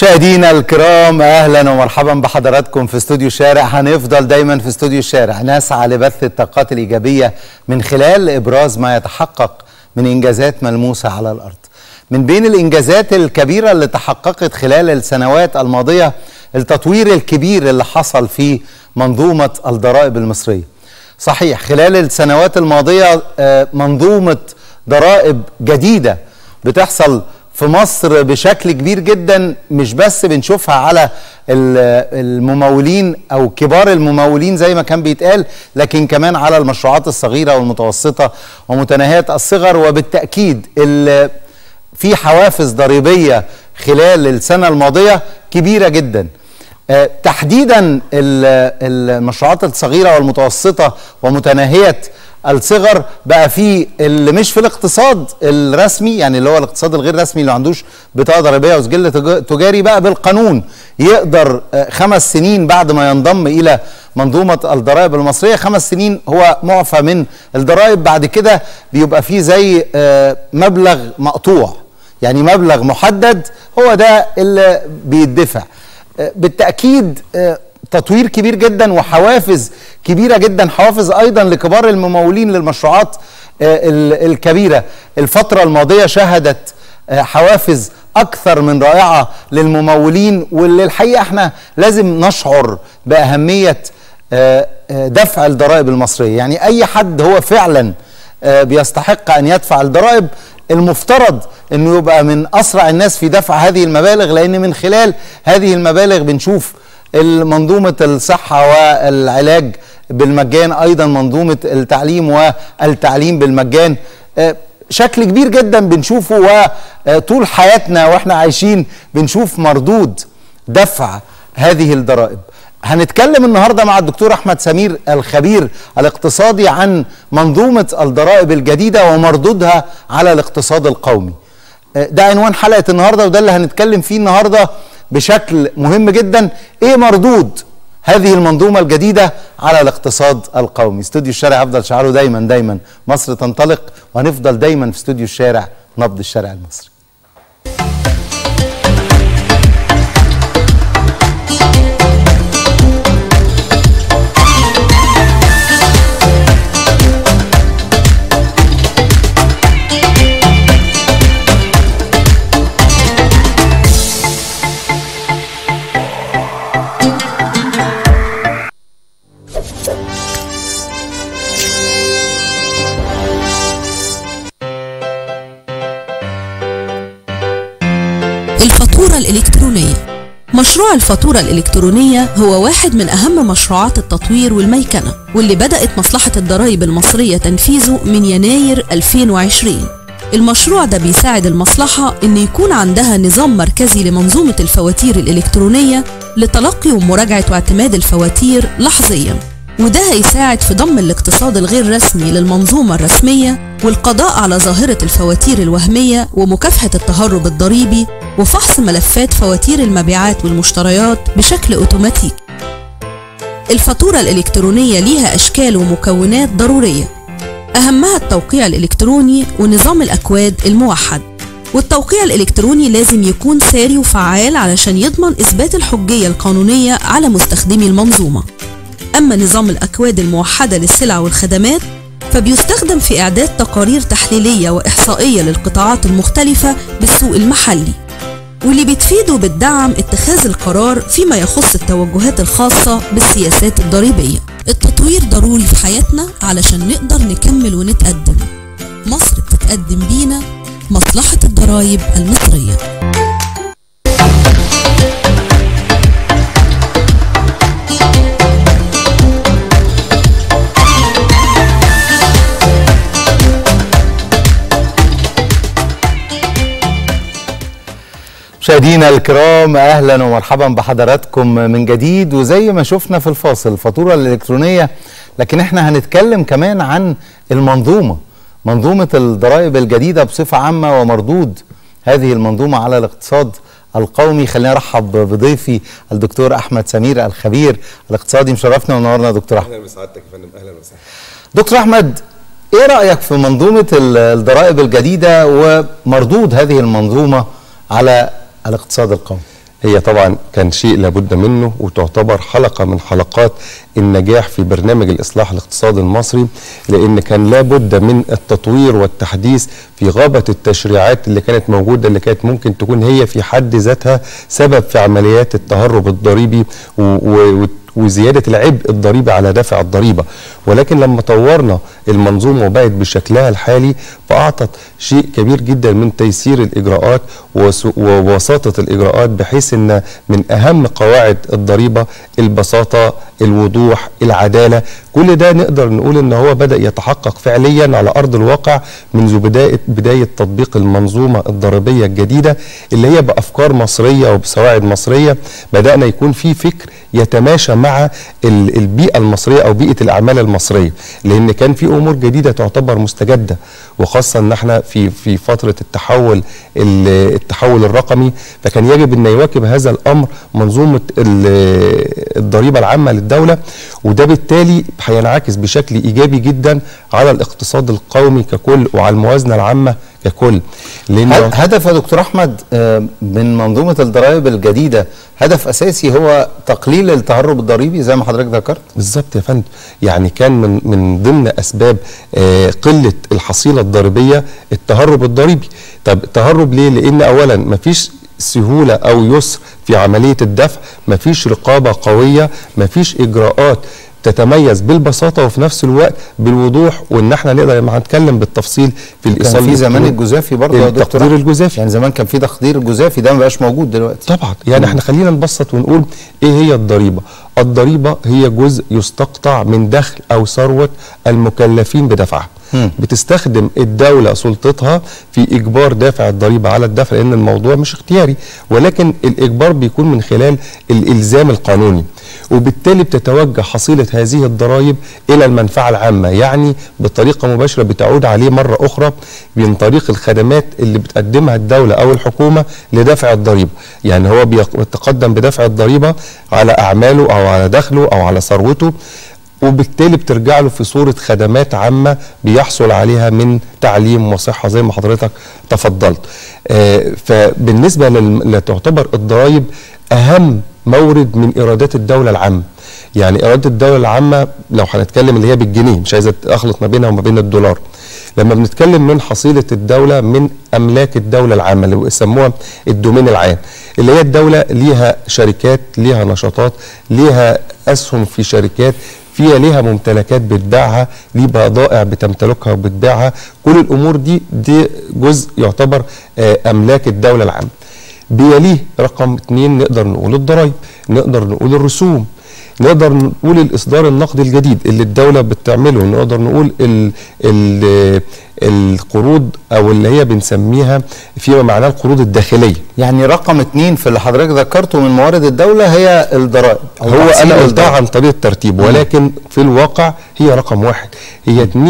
مشاهدينا الكرام اهلا ومرحبا بحضراتكم في استوديو الشارع هنفضل دايما في استوديو الشارع نسعى لبث الطاقات الايجابيه من خلال ابراز ما يتحقق من انجازات ملموسه على الارض من بين الانجازات الكبيره اللي تحققت خلال السنوات الماضيه التطوير الكبير اللي حصل في منظومه الضرائب المصريه صحيح خلال السنوات الماضيه آه، منظومه ضرائب جديده بتحصل في مصر بشكل كبير جدا مش بس بنشوفها على ال- الممولين او كبار الممولين زي ما كان بيتقال لكن كمان على المشروعات الصغيره والمتوسطه ومتناهيه الصغر وبالتاكيد ال- في حوافز ضريبيه خلال السنه الماضيه كبيره جدا آه، تحديدا ال- المشروعات الصغيره والمتوسطه ومتناهيه الصغر بقى في اللي مش في الاقتصاد الرسمي يعني اللي هو الاقتصاد الغير رسمي اللي ما عندوش بطاقه ضريبيه وسجل تج- تجاري بقى بالقانون يقدر آه، خمس سنين بعد ما ينضم الى منظومه الضرائب المصريه خمس سنين هو معفى من الضرائب بعد كده بيبقى فيه زي آه، مبلغ مقطوع يعني مبلغ محدد هو ده اللي بيدفع آه، بالتاكيد آه، تطوير كبير جدا وحوافز كبيره جدا حوافز ايضا لكبار الممولين للمشروعات آه، ال- الكبيره الفتره الماضيه شهدت آه، حوافز اكثر من رائعه للممولين واللي الحقيقه احنا لازم نشعر باهميه آه، آه، دفع الضرائب المصريه يعني اي حد هو فعلا آه، بيستحق ان يدفع الضرائب المفترض انه يبقى من اسرع الناس في دفع هذه المبالغ لان من خلال هذه المبالغ بنشوف منظومه الصحه والعلاج بالمجان ايضا منظومه التعليم والتعليم بالمجان آه، شكل كبير جدا بنشوفه وطول حياتنا واحنا عايشين بنشوف مردود دفع هذه الضرائب هنتكلم النهارده مع الدكتور احمد سمير الخبير الاقتصادي عن منظومه الضرائب الجديده ومردودها على الاقتصاد القومي آه، ده عنوان حلقه النهارده وده اللي هنتكلم فيه النهارده بشكل مهم جدا ايه مردود هذه المنظومة الجديدة على الاقتصاد القومي استوديو الشارع هفضل شعاره دايما دايما مصر تنطلق وهنفضل دايما في استوديو الشارع نبض الشارع المصري الفاتورة الإلكترونية مشروع الفاتورة الإلكترونية هو واحد من أهم مشروعات التطوير والميكنة واللي بدأت مصلحة الضرائب المصرية تنفيذه من يناير 2020 المشروع ده بيساعد المصلحة إن يكون عندها نظام مركزي لمنظومة الفواتير الإلكترونية لتلقي ومراجعة واعتماد الفواتير لحظياً وده هيساعد في ضم الاقتصاد الغير رسمي للمنظومة الرسمية والقضاء على ظاهرة الفواتير الوهمية ومكافحة التهرب الضريبي وفحص ملفات فواتير المبيعات والمشتريات بشكل أوتوماتيكي الفاتورة الإلكترونية ليها أشكال ومكونات ضرورية أهمها التوقيع الإلكتروني ونظام الأكواد الموحد والتوقيع الإلكتروني لازم يكون ساري وفعال علشان يضمن إثبات الحجية القانونية على مستخدمي المنظومة أما نظام الأكواد الموحدة للسلع والخدمات فبيستخدم في إعداد تقارير تحليلية وإحصائية للقطاعات المختلفة بالسوق المحلي واللي بتفيده بالدعم اتخاذ القرار فيما يخص التوجهات الخاصة بالسياسات الضريبية التطوير ضروري في حياتنا علشان نقدر نكمل ونتقدم مصر بتتقدم بينا مصلحة الضرايب المصرية مشاهدينا الكرام اهلا ومرحبا بحضراتكم من جديد وزي ما شفنا في الفاصل الفاتوره الالكترونيه لكن احنا هنتكلم كمان عن المنظومه منظومه الضرائب الجديده بصفه عامه ومردود هذه المنظومه على الاقتصاد القومي خلينا نرحب بضيفي الدكتور احمد سمير الخبير الاقتصادي مشرفنا ونورنا يا دكتور احمد اهلا بسعادتك يا فندم اهلا وسهلا دكتور احمد ايه رايك في منظومه ال- الضرائب الجديده ومردود هذه المنظومه على الاقتصاد القومي هي طبعا كان شيء لابد منه وتعتبر حلقة من حلقات النجاح في برنامج الإصلاح الاقتصادي المصري لأن كان لابد من التطوير والتحديث في غابة التشريعات اللي كانت موجودة اللي كانت ممكن تكون هي في حد ذاتها سبب في عمليات التهرب الضريبي و و وزيادة العبء الضريبي على دافع الضريبة ولكن لما طورنا المنظومة وبقت بشكلها الحالي فأعطت شيء كبير جدا من تيسير الإجراءات ووساطة الإجراءات بحيث أن من أهم قواعد الضريبة البساطة الوضوح العدالة كل ده نقدر نقول ان هو بدأ يتحقق فعليا على أرض الواقع منذ بداية, بداية تطبيق المنظومة الضريبية الجديدة اللي هي بأفكار مصرية وبسواعد مصرية بدأنا يكون في فكر يتماشى مع البيئة المصرية أو بيئة الأعمال المصرية لأن كان في أمور جديدة تعتبر مستجدة وخاصة أن احنا في في فترة التحول التحول الرقمي فكان يجب أن يواكب هذا الأمر منظومة الضريبة العامة للدولة وده بالتالي هينعكس بشكل إيجابي جدا على الاقتصاد القومي ككل وعلى الموازنة العامة ككل لأن هدف يا دكتور أحمد من منظومة الضرائب الجديدة هدف أساسي هو تقليل التهرب الضريبي زي ما حضرتك ذكرت بالظبط يا فندم يعني كان من من ضمن أسباب قلة الحصيلة الضريبية التهرب الضريبي طب التهرب ليه لأن أولا مفيش سهولة أو يسر في عملية الدفع مفيش رقابة قوية مفيش إجراءات تتميز بالبساطة وفي نفس الوقت بالوضوح وان احنا نقدر لما هنتكلم بالتفصيل في الايصال كان في زمان الجزافي برضه يا دكتور التقدير الجزافي يعني زمان كان في تقدير الجزافي ده ما بقاش موجود دلوقتي طبعا يعني احنا خلينا نبسط ونقول ايه هي الضريبة الضريبة هي جزء يستقطع من دخل او ثروة المكلفين بدفعها بتستخدم الدولة سلطتها في إجبار دافع الضريبة على الدفع لأن الموضوع مش اختياري ولكن الإجبار بيكون من خلال الإلزام القانوني وبالتالي بتتوجه حصيلة هذه الضرائب إلى المنفعة العامة يعني بطريقة مباشرة بتعود عليه مرة أخرى من طريق الخدمات اللي بتقدمها الدولة أو الحكومة لدفع الضريبة يعني هو بيتقدم بدفع الضريبة على أعماله أو على دخله أو على ثروته وبالتالي بترجع له في صورة خدمات عامة بيحصل عليها من تعليم وصحة زي ما حضرتك تفضلت آه فبالنسبة لتعتبر الضرائب أهم مورد من إيرادات الدولة العامة يعني إيرادات الدولة العامة لو هنتكلم اللي هي بالجنيه مش عايز أخلط ما بينها وما بين الدولار لما بنتكلم من حصيلة الدولة من أملاك الدولة العامة اللي بيسموها الدومين العام اللي هي الدولة ليها شركات ليها نشاطات ليها أسهم في شركات فيها ليها ممتلكات بتبيعها ليه بضائع بتمتلكها وبتبيعها كل الامور دي دي جزء يعتبر املاك الدوله العامه بيليه رقم اثنين نقدر نقول الضرائب نقدر نقول الرسوم نقدر نقول الاصدار النقدي الجديد اللي الدوله بتعمله نقدر نقول ال ال القروض او اللي هي بنسميها فيما معناه القروض الداخليه يعني رقم اتنين في اللي حضرتك ذكرته من موارد الدوله هي الضرائب هو انا قلتها عن طريق الترتيب ولكن في الواقع هي رقم واحد هي 82%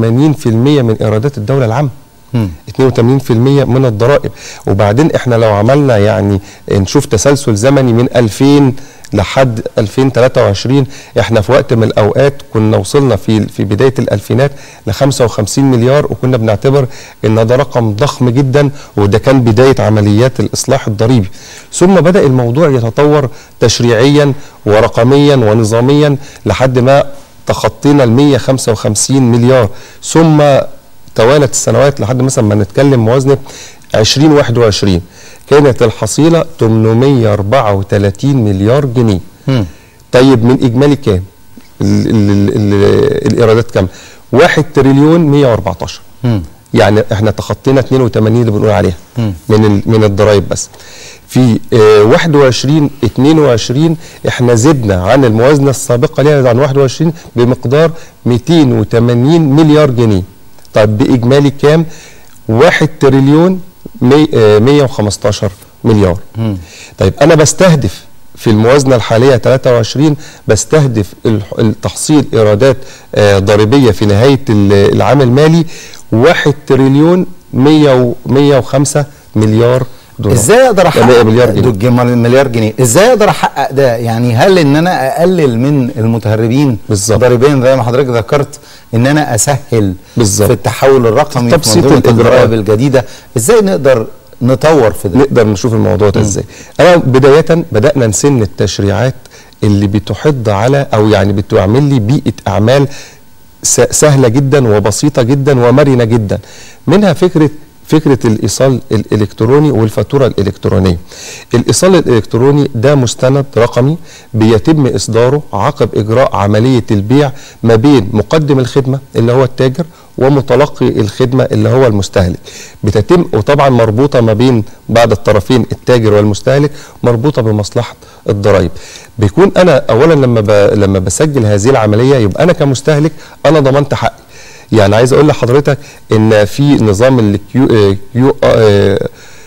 من ايرادات الدوله العامه 82% من الضرائب وبعدين احنا لو عملنا يعني نشوف تسلسل زمني من 2000 لحد 2023 احنا في وقت من الاوقات كنا وصلنا في في بدايه الالفينات ل 55 مليار وكنا بنعتبر ان ده رقم ضخم جدا وده كان بدايه عمليات الاصلاح الضريبي ثم بدا الموضوع يتطور تشريعيا ورقميا ونظاميا لحد ما تخطينا ال 155 مليار ثم توالت السنوات لحد مثلا ما نتكلم موازنه 2021 كانت الحصيله 834 مليار جنيه مم. طيب من اجمالي كام ال ال ال الايرادات كام 1 تريليون 114 مم. يعني احنا تخطينا 82 اللي بنقول عليها مم. من ال- من الضرايب بس في آه، 21 22 احنا زدنا عن الموازنه السابقه ليها عن 21 بمقدار 280 مليار جنيه طيب باجمالي كام 1 تريليون مي- آه، 115 مليار مم. طيب انا بستهدف في الموازنه الحاليه 23 بستهدف الح- التحصيل ايرادات آه، ضريبيه في نهايه ال- العام المالي 1 تريليون 100 و- 105 مليار دولار ازاي اقدر احقق 100 مليار جنيه دول مليار جنيه ازاي اقدر احقق ده يعني هل ان انا اقلل من المتهربين بالظبط. ضريبيا زي ما حضرتك ذكرت ان انا اسهل بالظبط. في التحول الرقمي تبسيط في منظومه الإجراءات. الضرائب الجديده ازاي نقدر نطور في ده نقدر نشوف الموضوع ده ازاي انا بدايه بدانا نسن التشريعات اللي بتحض على او يعني بتعمل لي بيئه اعمال س- سهله جدا وبسيطه جدا ومرنه جدا منها فكره فكره الايصال الالكتروني والفاتوره الالكترونيه الايصال الالكتروني ده مستند رقمي بيتم اصداره عقب اجراء عمليه البيع ما بين مقدم الخدمه اللي هو التاجر ومتلقي الخدمه اللي هو المستهلك بتتم وطبعا مربوطه ما بين بعد الطرفين التاجر والمستهلك مربوطه بمصلحه الضرائب بيكون انا اولا لما ب... لما بسجل هذه العمليه يبقى انا كمستهلك انا ضمنت حقي يعني عايز اقول لحضرتك ان في نظام الكيو آه، كيو آه،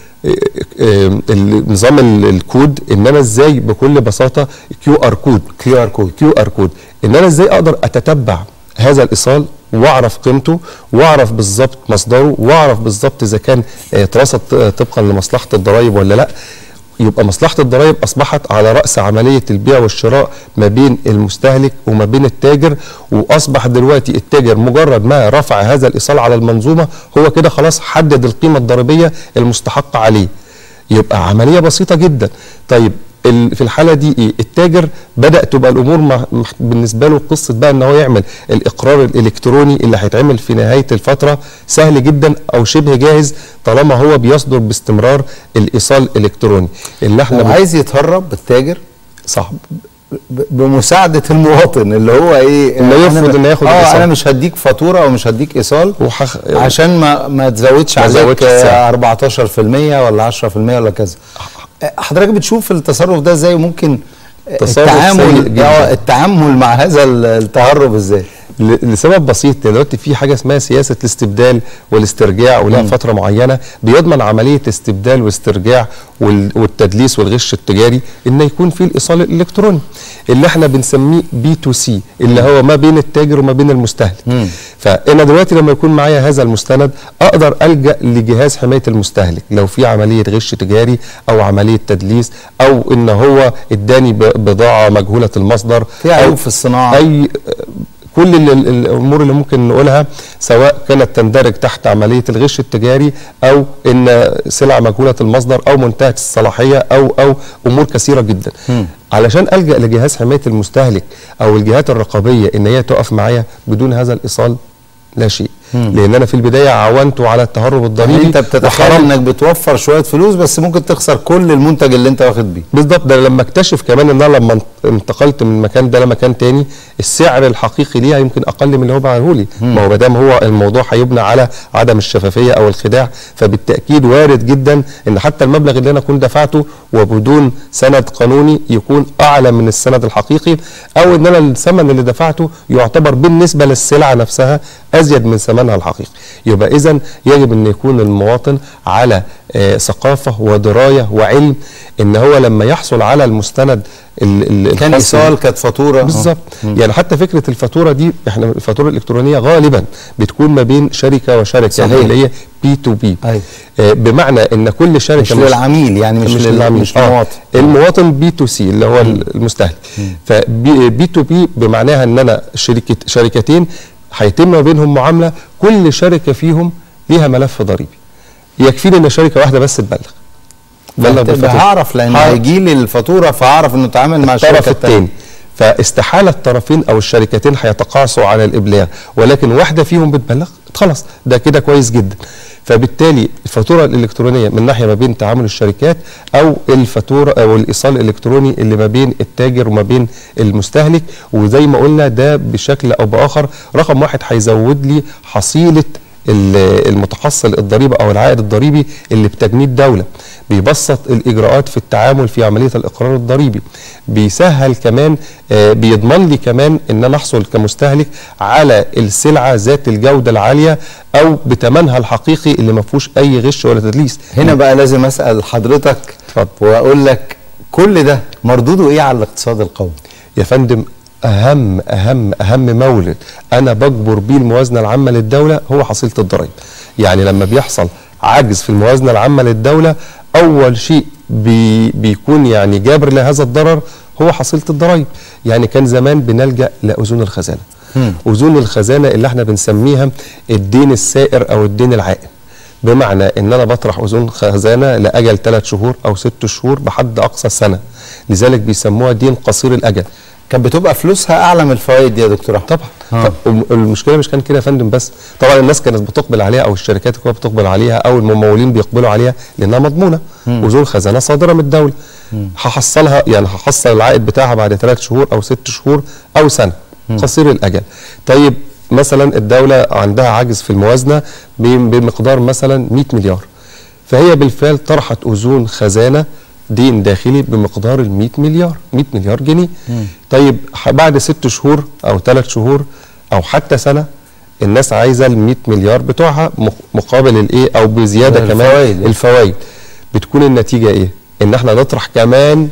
آه، النظام ال- الكود ان انا ازاي بكل بساطه كيو ار كود كيو ار كود كيو ار كود ان انا ازاي اقدر اتتبع هذا الايصال واعرف قيمته واعرف بالظبط مصدره واعرف بالظبط اذا كان آه، اترصد آه، طبقا لمصلحه الضرائب ولا لا يبقى مصلحه الضرائب اصبحت على راس عمليه البيع والشراء ما بين المستهلك وما بين التاجر واصبح دلوقتي التاجر مجرد ما رفع هذا الايصال على المنظومه هو كده خلاص حدد القيمه الضريبيه المستحقه عليه يبقى عمليه بسيطه جدا طيب ال- في الحاله دي ايه التاجر بدا تبقى الامور مع- مح- بالنسبه له قصه بقى ان هو يعمل الاقرار الالكتروني اللي هيتعمل في نهايه الفتره سهل جدا او شبه جاهز طالما هو بيصدر باستمرار الايصال الالكتروني اللي احنا بن- وعايز يتهرب التاجر صح ب- بمساعده المواطن اللي هو ايه إنه أنا يرفض م- إنه ياخد اه الإيصال. انا مش هديك فاتوره او مش هديك ايصال وحخ... عشان ما ما تزودش ما عليك تزودش السعر. آه، 14% ولا 10% ولا كذا آه، حضرتك بتشوف التصرف ده ازاي وممكن آه، تصرف سيء التعامل جداً. آه، التعامل مع هذا ال- التهرب ازاي ل- لسبب بسيط دلوقتي في حاجه اسمها سياسه الاستبدال والاسترجاع ولها فتره معينه بيضمن عمليه استبدال واسترجاع وال- والتدليس والغش التجاري ان يكون في الايصال الالكتروني اللي احنا بنسميه بي تو سي اللي هو ما بين التاجر وما بين المستهلك مم. فانا دلوقتي لما يكون معايا هذا المستند اقدر الجا لجهاز حمايه المستهلك لو في عمليه غش تجاري او عمليه تدليس او ان هو اداني ب- بضاعه مجهوله المصدر في أو عيوب في الصناعه اي كل ال- ال- الامور اللي ممكن نقولها سواء كانت تندرج تحت عمليه الغش التجاري او ان سلعه مجهوله المصدر او منتهيه الصلاحيه او او امور كثيره جدا مم. علشان الجا لجهاز حمايه المستهلك او الجهات الرقابيه ان هي تقف معايا بدون هذا الايصال لا شيء مم. لان انا في البدايه عاونته على التهرب يعني الضريبي انت بتتخيل وحرمت انك بتوفر شويه فلوس بس ممكن تخسر كل المنتج اللي انت واخد بيه بالظبط ده لما اكتشف كمان ان انا لما انتقلت من مكان ده لمكان تاني السعر الحقيقي ليها يمكن اقل من اللي هو باعه لي ما هو ما دام هو الموضوع هيبنى على عدم الشفافيه او الخداع فبالتاكيد وارد جدا ان حتى المبلغ اللي انا كنت دفعته وبدون سند قانوني يكون اعلى من السند الحقيقي او ان انا الثمن اللي دفعته يعتبر بالنسبه للسلعه نفسها ازيد من ثمنها الحقيقي يبقى اذا يجب ان يكون المواطن على آه، ثقافه ودرايه وعلم ان هو لما يحصل على المستند ال- ال- كان الخاص ايصال كانت فاتوره بالظبط يعني حتى فكره الفاتوره دي احنا الفاتوره الالكترونيه غالبا بتكون ما بين شركه وشركه صحيح. اللي هي بي تو بي أيوة. بمعنى ان كل شركه مش للعميل يعني مش, مش لل- للعميل مش آه. مواطن المواطن بي تو سي اللي هو المستهلك فبي تو بي بمعناها ان انا شركه شركتين هيتم ما بينهم معامله كل شركه فيهم ليها ملف ضريبي يكفيني ان شركه واحده بس تبلغ فهت- بالفاتورة. هعرف لان هعرف. هيجي لي الفاتوره فهعرف انه اتعامل مع الطرف الشركه الثانيه الثاني فاستحاله الطرفين او الشركتين هيتقاعسوا على الابلاغ ولكن واحده فيهم بتبلغ خلاص ده كده كويس جدا فبالتالي الفاتوره الالكترونيه من ناحيه ما بين تعامل الشركات او الفاتوره او الايصال الالكتروني اللي ما بين التاجر وما بين المستهلك وزي ما قلنا ده بشكل او باخر رقم واحد هيزود لي حصيله ال- المتحصل الضريبه او العائد الضريبي اللي بتجنيد دوله بيبسط الاجراءات في التعامل في عمليه الاقرار الضريبي بيسهل كمان آه، بيضمن لي كمان ان انا احصل كمستهلك على السلعه ذات الجوده العاليه او بثمنها الحقيقي اللي ما فيهوش اي غش ولا تدليس هنا بقى لازم اسال حضرتك اتفضل. واقول لك كل ده مردوده ايه على الاقتصاد القومي يا فندم اهم اهم اهم مولد انا بجبر بيه الموازنه العامه للدوله هو حصيله الضرائب يعني لما بيحصل عجز في الموازنه العامه للدوله اول شيء بي بيكون يعني جابر لهذا الضرر هو حصيله الضرائب يعني كان زمان بنلجا لاذون الخزانه مم. اذون الخزانه اللي احنا بنسميها الدين السائر او الدين العائم بمعنى ان انا بطرح اذون خزانه لاجل ثلاث شهور او ست شهور بحد اقصى سنه لذلك بيسموها دين قصير الاجل كانت بتبقى فلوسها اعلى من الفوائد دي يا دكتور احمد طبعا آه. طب المشكله مش كان كده يا فندم بس طبعا الناس كانت بتقبل عليها او الشركات الكبرى بتقبل عليها او الممولين بيقبلوا عليها لانها مضمونه اذون خزانه صادره من الدوله هحصلها يعني هحصل العائد بتاعها بعد ثلاث شهور او ست شهور او سنه قصير الاجل طيب مثلا الدوله عندها عجز في الموازنه ب- بمقدار مثلا 100 مليار فهي بالفعل طرحت اذون خزانه دين داخلي بمقدار ال 100 مليار 100 مليار جنيه طيب ح- بعد ست شهور او ثلاث شهور او حتى سنه الناس عايزه ال 100 مليار بتوعها مق- مقابل الايه او بزياده كمان الفوائد. الفوائد بتكون النتيجه ايه ان احنا نطرح كمان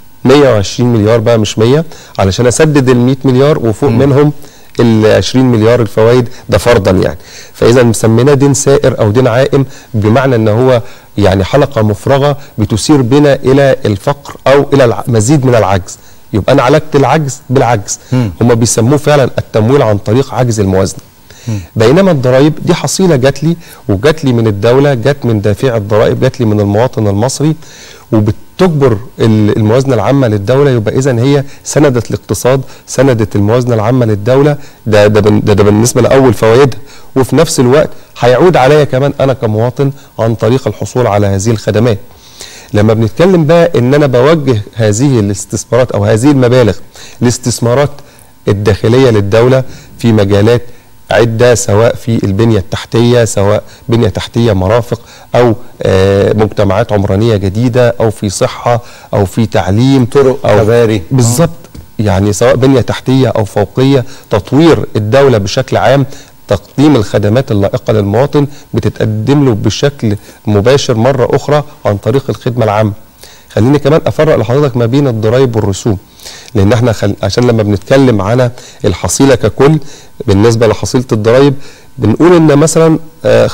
120 مليار بقى مش 100 علشان اسدد ال 100 مليار وفوق منهم ال 20 مليار الفوائد ده فرضا يعني فاذا مسميناه دين سائر او دين عائم بمعنى ان هو يعني حلقه مفرغه بتثير بنا الى الفقر او الى الع- مزيد من العجز يبقى انا عالجت العجز بالعجز هم بيسموه فعلا التمويل عن طريق عجز الموازنه بينما الضرائب دي حصيله جات لي وجات لي من الدوله جات من دافع الضرائب جات لي من المواطن المصري وبتجبر ال- الموازنه العامه للدوله يبقى اذا هي سندت الاقتصاد سندت الموازنه العامه للدوله ده ده, بن- ده, ده بالنسبه لاول فوائدها وفي نفس الوقت هيعود عليا كمان انا كمواطن عن طريق الحصول على هذه الخدمات لما بنتكلم بقى ان انا بوجه هذه الاستثمارات او هذه المبالغ لاستثمارات الداخليه للدوله في مجالات عده سواء في البنيه التحتيه سواء بنيه تحتيه مرافق او آه مجتمعات عمرانيه جديده او في صحه او في تعليم طرق، او كباري. بالظبط يعني سواء بنيه تحتيه او فوقيه تطوير الدوله بشكل عام تقديم الخدمات اللائقه للمواطن بتتقدم له بشكل مباشر مره اخرى عن طريق الخدمه العامه. خليني كمان افرق لحضرتك ما بين الضرائب والرسوم لان احنا خل... عشان لما بنتكلم على الحصيله ككل بالنسبه لحصيله الضرائب بنقول ان مثلا آه،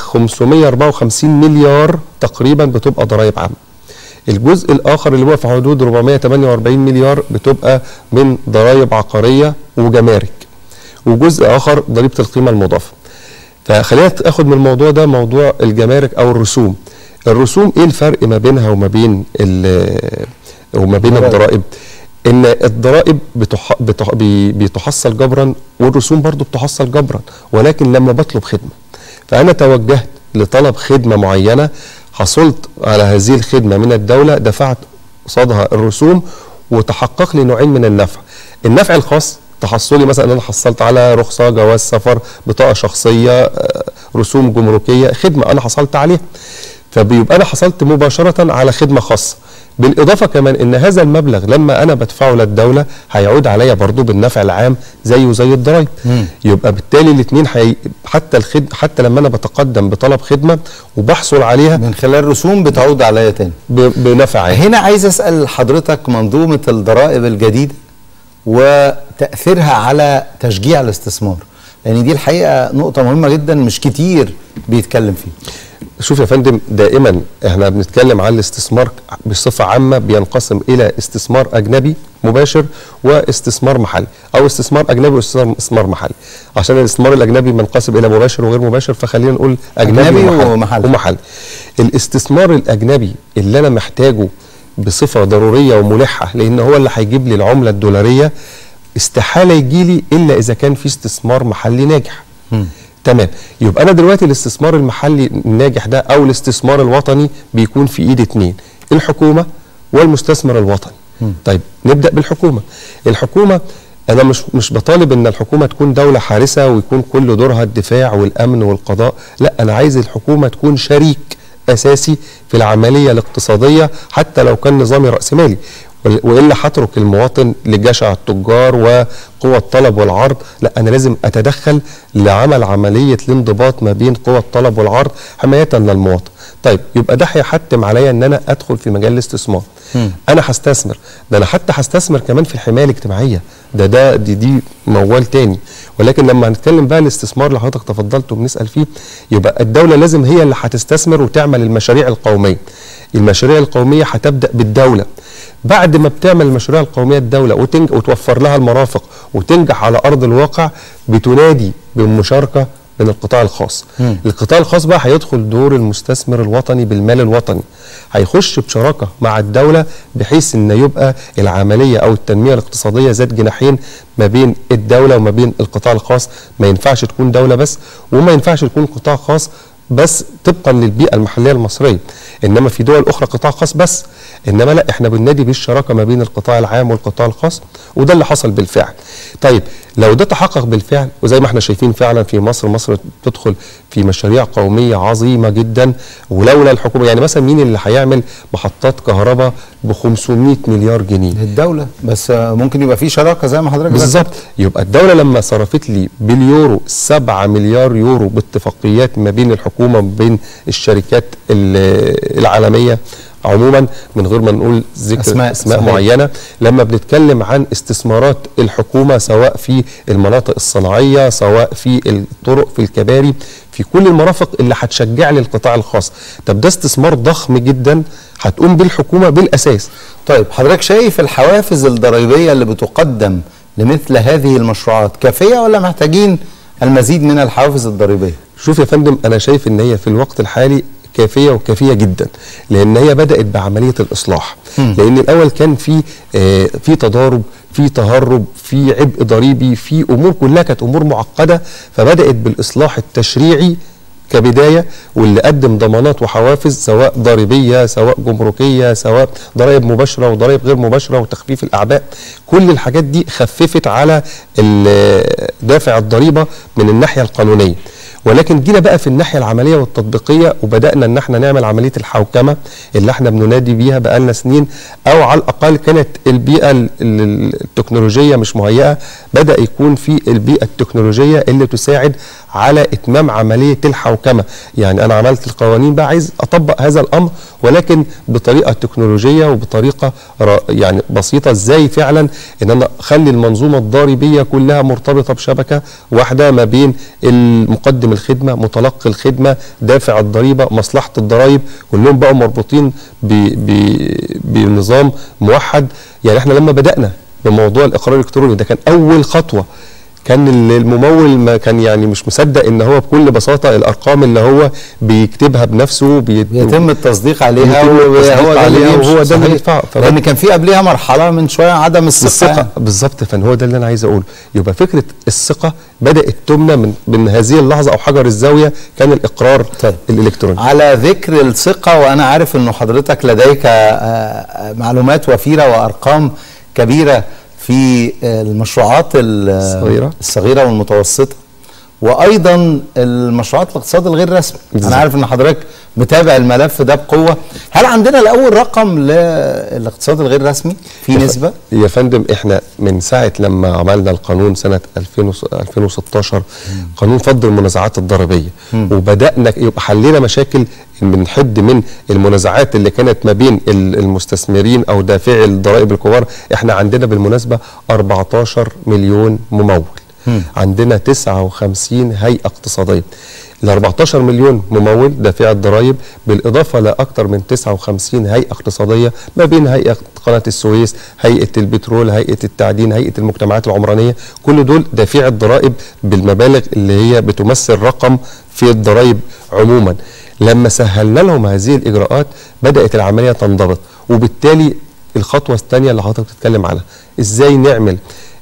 554 مليار تقريبا بتبقى ضرائب عامه. الجزء الاخر اللي هو في حدود 448 مليار بتبقى من ضرائب عقاريه وجمارك وجزء اخر ضريبه القيمه المضافه فخلينا اخد من الموضوع ده موضوع الجمارك او الرسوم الرسوم ايه الفرق ما بينها وما بين ال- وما بين الضرائب. الضرائب ان الضرائب بتح... بتح... بي- بتحصل جبرا والرسوم برضو بتحصل جبرا ولكن لما بطلب خدمه فانا توجهت لطلب خدمه معينه حصلت على هذه الخدمه من الدوله دفعت قصادها الرسوم وتحقق لي نوعين من النفع النفع الخاص تحصلي مثلا ان انا حصلت على رخصه جواز سفر بطاقه شخصيه آه، رسوم جمركيه خدمه انا حصلت عليها فبيبقى انا حصلت مباشره على خدمه خاصه بالاضافه كمان ان هذا المبلغ لما انا بدفعه للدوله هيعود عليا برضو بالنفع العام زيه زي الضرايب يبقى بالتالي الاثنين حي... حتى الخد... حتى لما انا بتقدم بطلب خدمه وبحصل عليها من خلال رسوم بتعود عليا تاني ب... بنفع عام هنا عايز اسال حضرتك منظومه الضرائب الجديده وتاثيرها على تشجيع الاستثمار لان دي الحقيقه نقطه مهمه جدا مش كتير بيتكلم فيها شوف يا فندم دائما احنا بنتكلم عن الاستثمار بصفه عامه بينقسم الى استثمار اجنبي مباشر واستثمار محلي او استثمار اجنبي واستثمار محلي عشان الاستثمار الاجنبي بينقسم الى مباشر وغير مباشر فخلينا نقول اجنبي, أجنبي ومحلي, ومحلي. ومحلي الاستثمار الاجنبي اللي انا محتاجه بصفه ضروريه وملحه لان هو اللي هيجيب لي العمله الدولاريه استحاله يجي لي الا اذا كان في استثمار محلي ناجح تمام يبقى انا دلوقتي الاستثمار المحلي الناجح ده او الاستثمار الوطني بيكون في ايد اتنين الحكومه والمستثمر الوطني طيب نبدا بالحكومه الحكومه انا مش مش بطالب ان الحكومه تكون دوله حارسه ويكون كل دورها الدفاع والامن والقضاء لا انا عايز الحكومه تكون شريك اساسي في العمليه الاقتصاديه حتى لو كان نظامي راسمالي وال- والا هترك المواطن لجشع التجار وقوى الطلب والعرض لا انا لازم اتدخل لعمل عمليه الانضباط ما بين قوى الطلب والعرض حمايه للمواطن طيب يبقى ده هيحتم عليا ان انا ادخل في مجال الاستثمار انا هستثمر ده انا حتى هستثمر كمان في الحمايه الاجتماعيه ده ده دي دي موال تاني ولكن لما هنتكلم بقى الاستثمار اللي حضرتك تفضلت وبنسال فيه يبقى الدوله لازم هي اللي هتستثمر وتعمل المشاريع القوميه المشاريع القوميه هتبدا بالدوله بعد ما بتعمل المشاريع القوميه الدوله وتنج وتوفر لها المرافق وتنجح على ارض الواقع بتنادي بالمشاركه من القطاع الخاص مم. القطاع الخاص بقى هيدخل دور المستثمر الوطني بالمال الوطني هيخش بشراكه مع الدوله بحيث ان يبقى العمليه او التنميه الاقتصاديه ذات جناحين ما بين الدوله وما بين القطاع الخاص ما ينفعش تكون دوله بس وما ينفعش تكون قطاع خاص بس طبقا للبيئه المحليه المصريه انما في دول اخرى قطاع خاص بس انما لا احنا بننادي بالشراكه ما بين القطاع العام والقطاع الخاص وده اللي حصل بالفعل طيب لو ده تحقق بالفعل وزي ما احنا شايفين فعلا في مصر مصر تدخل في مشاريع قوميه عظيمه جدا ولولا الحكومه يعني مثلا مين اللي هيعمل محطات كهرباء ب 500 مليار جنيه الدوله بس آه، ممكن يبقى في شراكه زي ما حضرتك ذكرت. بالظبط يبقى الدوله لما صرفت لي باليورو 7 مليار يورو باتفاقيات ما بين الحكومه وما بين الشركات ال- العالميه عموما من غير ما نقول ذكر أسماء، اسماء, أسماء صحيح. معينه لما بنتكلم عن استثمارات الحكومه سواء في المناطق الصناعيه سواء في الطرق في الكباري في كل المرافق اللي هتشجع لي القطاع الخاص طب ده استثمار ضخم جدا هتقوم بالحكومه بالاساس طيب حضرتك شايف الحوافز الضريبيه اللي بتقدم لمثل هذه المشروعات كافيه ولا محتاجين المزيد من الحوافز الضريبيه شوف يا فندم انا شايف ان هي في الوقت الحالي كافيه وكافيه جدا لان هي بدات بعمليه الاصلاح مم. لان الاول كان في آه في تضارب في تهرب في عبء ضريبي في امور كلها كانت امور معقده فبدات بالاصلاح التشريعي كبدايه واللي قدم ضمانات وحوافز سواء ضريبيه سواء جمركيه سواء ضرائب مباشره وضرائب غير مباشره وتخفيف الاعباء كل الحاجات دي خففت على ال- دافع الضريبه من الناحيه القانونيه ولكن جينا بقى في الناحيه العمليه والتطبيقيه وبدانا ان احنا نعمل عمليه الحوكمه اللي احنا بننادي بيها بقالنا سنين او على الاقل كانت البيئه ال- ال- التكنولوجيه مش مهيئه بدا يكون في البيئه التكنولوجيه اللي تساعد على اتمام عمليه الحوكمه يعني انا عملت القوانين بقى عايز اطبق هذا الامر ولكن بطريقه تكنولوجيه وبطريقه را- يعني بسيطه ازاي فعلا ان انا اخلي المنظومه الضريبيه كلها مرتبطه بشبكه واحده ما بين المقدم الخدمه متلقي الخدمه دافع الضريبه مصلحه الضرائب كلهم بقوا مربوطين ب- ب- بنظام موحد يعني احنا لما بدانا بموضوع الاقرار الالكتروني ده كان اول خطوه كان ال- الممول ما كان يعني مش مصدق ان هو بكل بساطه الارقام اللي هو بيكتبها بنفسه بي يتم التصديق عليها يتم وهو التصديق ده اللي عليها بيمشي. وهو ده اللي صحيح. بيدفعه. فبد- لان كان في قبلها مرحله من شويه عدم الثقه الثقه يعني. بالظبط فان هو ده اللي انا عايز اقوله يبقى فكره الثقه بدات تمنى من من هذه اللحظه او حجر الزاويه كان الاقرار طيب. الالكتروني على ذكر الثقة وأنا عارف أنه حضرتك لديك آه، آه، معلومات وفيرة وأرقام كبيرة في آه، المشروعات ال- الصغيرة. الصغيرة والمتوسطة وأيضا المشروعات الاقتصاد الغير رسمي بالظبط. أنا عارف أن حضرتك متابع الملف ده بقوة هل عندنا الأول رقم للاقتصاد الغير رسمي في يا ف- نسبة؟ يا فندم احنا من ساعه لما عملنا القانون سنه 2000 وس- 2016 قانون فض المنازعات الضريبيه وبدانا يبقى حلينا مشاكل بنحد من المنازعات اللي كانت ما بين ال- المستثمرين او دافعي الضرائب الكبار احنا عندنا بالمناسبه 14 مليون ممول عندنا 59 هيئه اقتصاديه ال 14 مليون ممول دافع الضرائب بالاضافه لاكثر من 59 هيئه اقتصاديه ما بين هيئه قناه السويس، هيئه البترول، هيئه التعدين، هيئه المجتمعات العمرانيه، كل دول دافعي الضرائب بالمبالغ اللي هي بتمثل رقم في الضرائب عموما. لما سهلنا لهم هذه الاجراءات بدات العمليه تنضبط وبالتالي الخطوه الثانيه اللي حضرتك بتتكلم عنها ازاي نعمل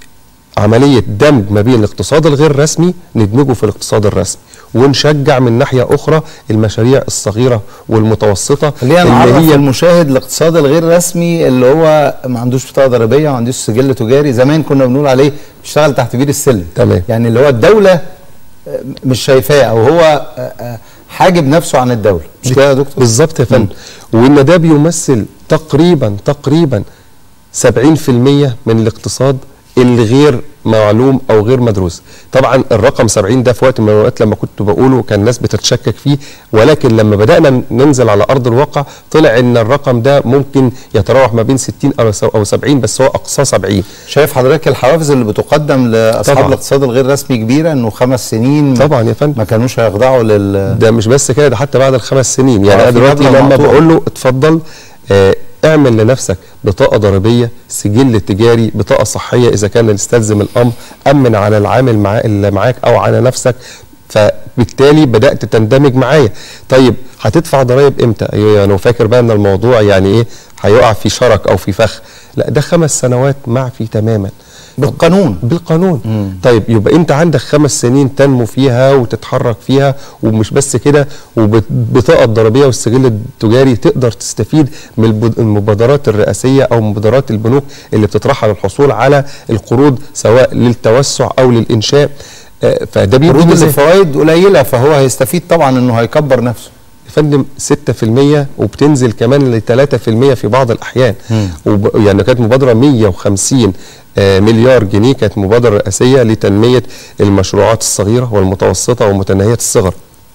عمليه دمج ما بين الاقتصاد الغير رسمي ندمجه في الاقتصاد الرسمي ونشجع من ناحيه اخرى المشاريع الصغيره والمتوسطه خلينا نعرف المشاهد الاقتصاد الغير رسمي اللي هو ما عندوش بطاقه ضريبيه ما عندوش سجل تجاري زمان كنا بنقول عليه بيشتغل تحت بير السلم تمام. يعني اللي هو الدوله آه، مش شايفاه او هو آه، آه، حاجب نفسه عن الدوله مش كده يا دكتور؟ بالظبط يا فندم وان ده بيمثل تقريبا تقريبا 70% من الاقتصاد الغير معلوم او غير مدروس طبعا الرقم 70 ده في وقت من الاوقات لما كنت بقوله كان الناس بتتشكك فيه ولكن لما بدانا ننزل على ارض الواقع طلع ان الرقم ده ممكن يتراوح ما بين 60 او او 70 بس هو اقصاه 70 شايف حضرتك الحوافز اللي بتقدم لاصحاب طبعاً. الاقتصاد الغير رسمي كبيره انه خمس سنين طبعا يا فندم ما كانوش هيخضعوا لل ده مش بس كده ده حتى بعد الخمس سنين يعني آه، انا في دلوقتي مبلغ لما مقطوع. بقول له اتفضل آه اعمل لنفسك بطاقه ضريبيه سجل تجاري بطاقه صحيه اذا كان يستلزم الامر امن على العامل معاه اللي معاك او على نفسك فبالتالي بدات تندمج معايا طيب هتدفع ضرائب امتى ايوه انا فاكر بقى ان الموضوع يعني ايه هيقع في شرك او في فخ لا ده خمس سنوات معفي تماما بالقانون بالقانون مم. طيب يبقى انت عندك خمس سنين تنمو فيها وتتحرك فيها ومش بس كده وبطاقه الضريبيه والسجل التجاري تقدر تستفيد من الب- المبادرات الرئاسيه او مبادرات البنوك اللي بتطرحها للحصول على القروض سواء للتوسع او للانشاء آه، فده بيدي قروض ميزة. الفوائد قليله فهو هيستفيد طبعا انه هيكبر نفسه يا فندم 6% وبتنزل كمان ل 3% في بعض الاحيان وب... يعني كانت مبادره 150 آه، مليار جنيه كانت مبادره رئاسيه لتنميه المشروعات الصغيره والمتوسطه ومتناهيه الصغر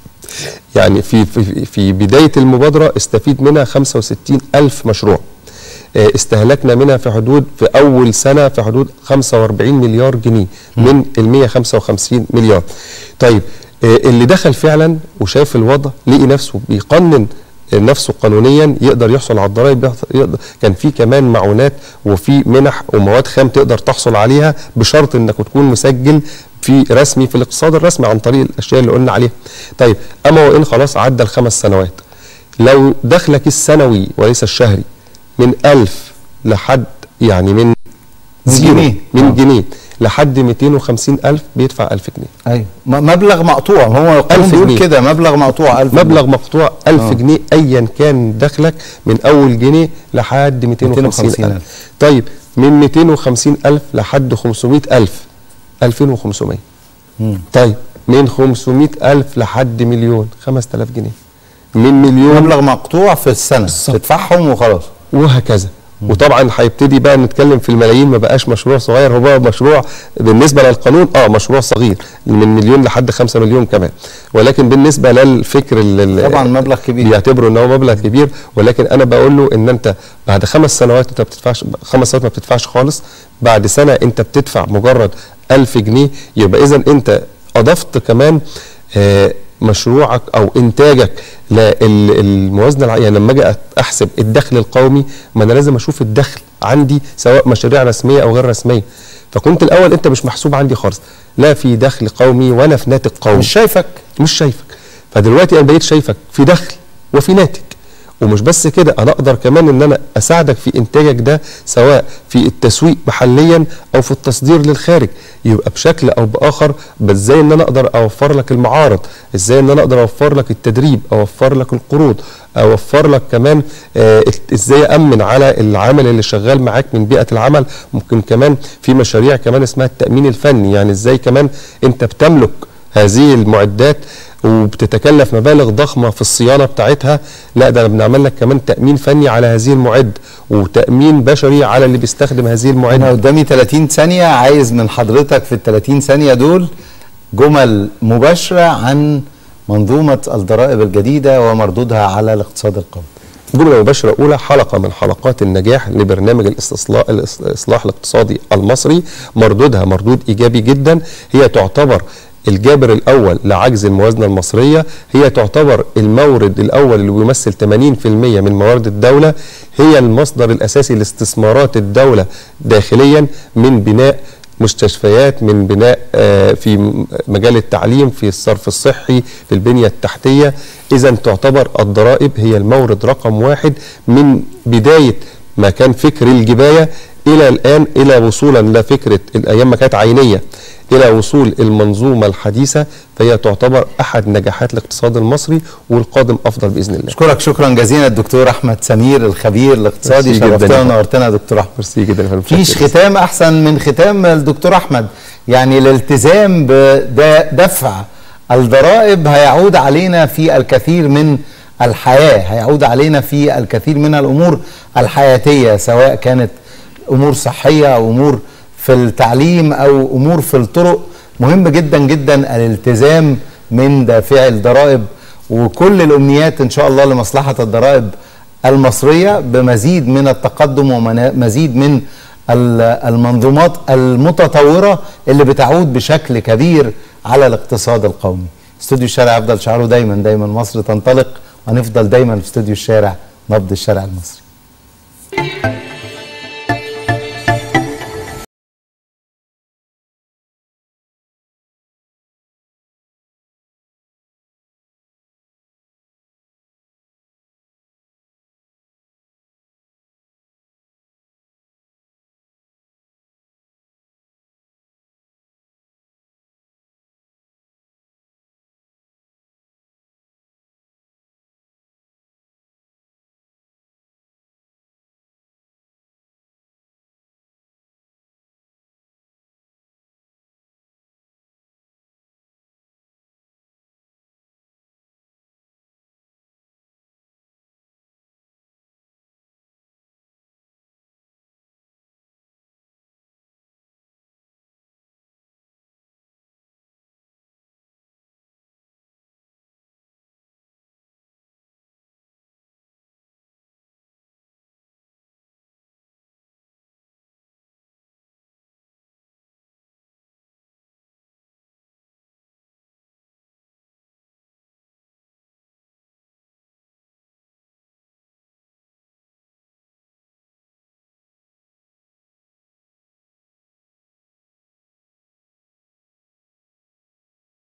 يعني في في في بدايه المبادره استفيد منها 65 الف مشروع آه، استهلكنا منها في حدود في اول سنه في حدود 45 مليار جنيه من ال 155 مليار طيب آه، اللي دخل فعلا وشاف الوضع لقي نفسه بيقنن نفسه قانونيا يقدر يحصل على الضرائب يحصل- يقدر كان في كمان معونات وفي منح ومواد خام تقدر تحصل عليها بشرط انك تكون مسجل في رسمي في الاقتصاد الرسمي عن طريق الاشياء اللي قلنا عليها طيب اما وان خلاص عدى الخمس سنوات لو دخلك السنوي وليس الشهري من ألف لحد يعني من من زيرو جنيه. من آه. جنيه لحد 250 ألف بيدفع 1000 جنيه ايوه م- مبلغ مقطوع هو القانون 1000 بيقول جنيه. كده مبلغ مقطوع 1000 مبلغ مقطوع 1000 آه. جنيه ايا كان دخلك من اول جنيه لحد 250 250 ألف ألف. طيب من 250 ألف لحد 500 ألف 2500 مم. طيب من 500 ألف لحد مليون 5000 جنيه من مليون مبلغ مقطوع في السنه بالظبط. تدفعهم وخلاص وهكذا وطبعا هيبتدي بقى نتكلم في الملايين ما بقاش مشروع صغير هو بقى مشروع بالنسبه للقانون اه مشروع صغير من مليون لحد 5 مليون كمان ولكن بالنسبه للفكر ال- طبعا مبلغ كبير بيعتبروا ان هو مبلغ كبير ولكن انا بقول له ان انت بعد خمس سنوات انت بتدفعش خمس سنوات ما بتدفعش خالص بعد سنه انت بتدفع مجرد 1000 جنيه يبقى اذا انت اضفت كمان آه، مشروعك او انتاجك للموازنه الع- يعني لما اجي احسب الدخل القومي ما انا لازم اشوف الدخل عندي سواء مشاريع رسميه او غير رسميه فكنت الاول انت مش محسوب عندي خالص لا في دخل قومي ولا في ناتج قومي مش شايفك مش شايفك فدلوقتي انا بقيت شايفك في دخل وفي ناتج ومش بس كده انا اقدر كمان ان انا اساعدك في انتاجك ده سواء في التسويق محليا او في التصدير للخارج يبقى بشكل او باخر بس ازاي ان انا اقدر اوفر لك المعارض ازاي ان انا اقدر اوفر لك التدريب اوفر لك القروض اوفر لك كمان آه ازاي امن على العامل اللي شغال معاك من بيئه العمل ممكن كمان في مشاريع كمان اسمها التامين الفني يعني ازاي كمان انت بتملك هذه المعدات وبتتكلف مبالغ ضخمه في الصيانه بتاعتها لا ده بنعمل لك كمان تامين فني على هذه المعد وتامين بشري على اللي بيستخدم هذه انا المعده قدامي 30 ثانيه عايز من حضرتك في ال 30 ثانيه دول جمل مباشره عن منظومه الضرائب الجديده ومردودها على الاقتصاد القومي جمله مباشره اولى حلقه من حلقات النجاح لبرنامج الاستصلاح الاصلاح الاقتصادي المصري مردودها مردود ايجابي جدا هي تعتبر الجابر الاول لعجز الموازنه المصريه هي تعتبر المورد الاول اللي بيمثل 80% من موارد الدوله هي المصدر الاساسي لاستثمارات الدوله داخليا من بناء مستشفيات من بناء آه، في م- مجال التعليم في الصرف الصحي في البنية التحتية إذا تعتبر الضرائب هي المورد رقم واحد من بداية ما كان فكر الجباية إلى الآن إلى وصولا لفكرة الأيام ما كانت عينية إلى وصول المنظومة الحديثة فهي تعتبر أحد نجاحات الاقتصاد المصري والقادم أفضل بإذن الله اشكرك شكرا جزيلا الدكتور احمد سمير الخبير الاقتصادي ميرسي جداً شرفتنا يا فندم. ونورتنا يا دكتور احمد ميرسي جدا يا فندم. مفيش شكراً. ختام احسن من ختام الدكتور احمد يعني الالتزام بدفع الضرائب هيعود علينا في الكثير من الحياه هيعود علينا في الكثير من الامور الحياتيه سواء كانت امور صحيه او امور في التعليم او امور في الطرق مهم جدا جدا الالتزام من دافعي الضرائب وكل الامنيات ان شاء الله لمصلحه الضرائب المصريه بمزيد من التقدم ومزيد من ال- المنظومات المتطوره اللي بتعود بشكل كبير على الاقتصاد القومي. استوديو الشارع يفضل شعاره دايما دايما مصر تنطلق وهنفضل دايما في استوديو الشارع نبض الشارع المصري.